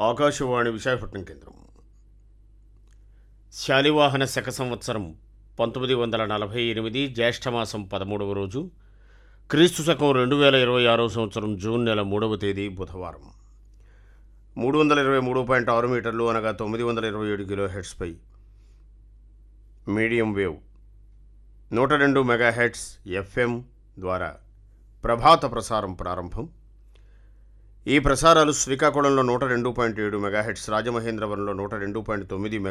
ఆకాశవాణి విశాఖపట్నం కేంద్రం శాలివాహన శక సంవత్సరం పంతొమ్మిది వందల నలభై ఎనిమిది జ్యేష్ఠమాసం పదమూడవ రోజు క్రీస్తు శకం రెండు వేల ఇరవై ఆరో సంవత్సరం జూన్ నెల మూడవ తేదీ బుధవారం మూడు వందల ఇరవై మూడు పాయింట్ ఆరు మీటర్లు అనగా తొమ్మిది వందల ఇరవై ఏడు కిలో హెడ్స్పై మీడియం వేవ్ నూట రెండు మెగా హెడ్స్ ఎఫ్ఎం ద్వారా ప్రభాత ప్రసారం ప్రారంభం ఈ ప్రసారాలు శ్రీకాకుళంలో నూట రెండు పాయింట్ ఏడు మెగాహెట్స్ రాజమహేంద్రవరంలో నూట రెండు పాయింట్ తొమ్మిది